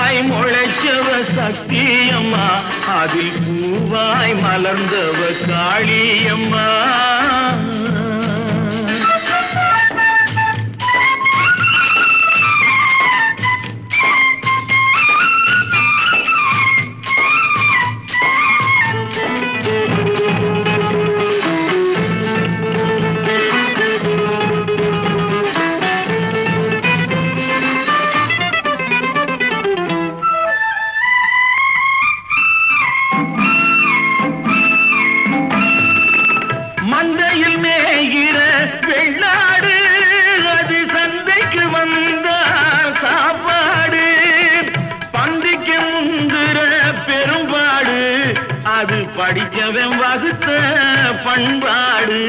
கல்லாய் முளைச்சவ சக்தியம்மா அதில் பூவாய் மலர்ந்தவ காளியம்மா மந்தையில் மேகிற வெள்ளாடு அது சந்தைக்கு வந்தால் சாப்பாடு பந்திக்கு முந்துற பெரும்பாடு அது படிச்சவன் வகுத்த பண்பாடு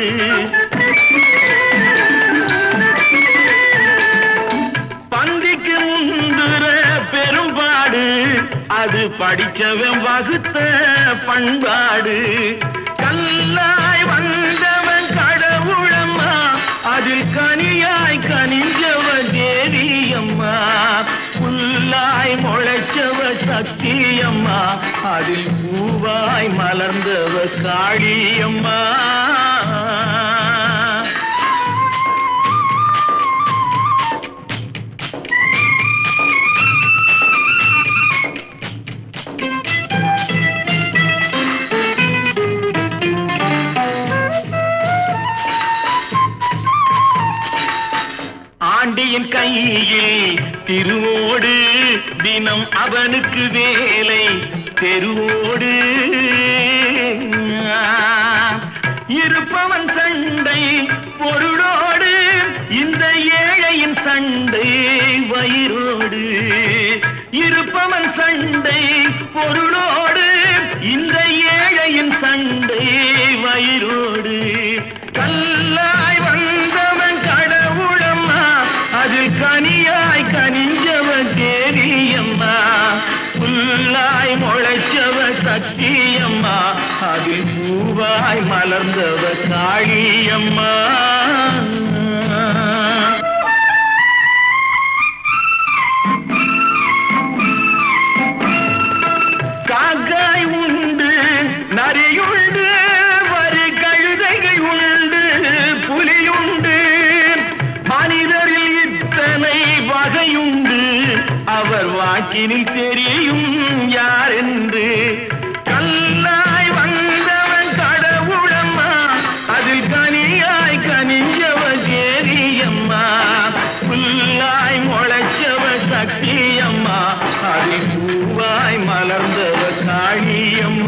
பந்திக்கு முந்துற பெரும்பாடு அது படிச்சவன் வகுத்த பண்பாடு கல்லாய் வந்தவன் கடவுளம்மா அதில் கனியாய் கனிஞ்சவ தேவியம்மா புல்லாய் முளைச்சவ சக்தியம்மா அதில் பூவாய் மலர்ந்தவ காளியம்மா ஆண்டியின் கையில் திருவோடு தினம் அவனுக்கு வேலை தெருவோடு இருப்பவன் சண்டை பொருளோடு இந்த ஏழையின் சண்டை வயிறோடு இருப்பவன் சண்டை பொருளோடு இந்த ஏழையின் சண்டை வயிறோடு கல்லாய் வந்தவன் கடவுளம்மா அதில் கனியாய் கனிஞ்சவ தேவியம்மா புல்லாய் முளைச்சவ சக்தியம்மா அதில் பூவாய் மலர்ந்தவ காளியம்மா காக்காய் உண்டு நரியுண்டு வரி கழுதைகள் உண்டு புலியுண்டு மனிதரில் இத்தனை வகையுண்டு அவர் வாக்கினில் தெரியும் யார் என்று கல்லாய் வந்தவன் கடவுளம்மா அதில் கனியாய் கனிஞ்சவ தேரியம்மா புல்லாய் முளைச்சவ சக்தியம்மா அதில் பூவாய் மலர்ந்தவ காளியம்மா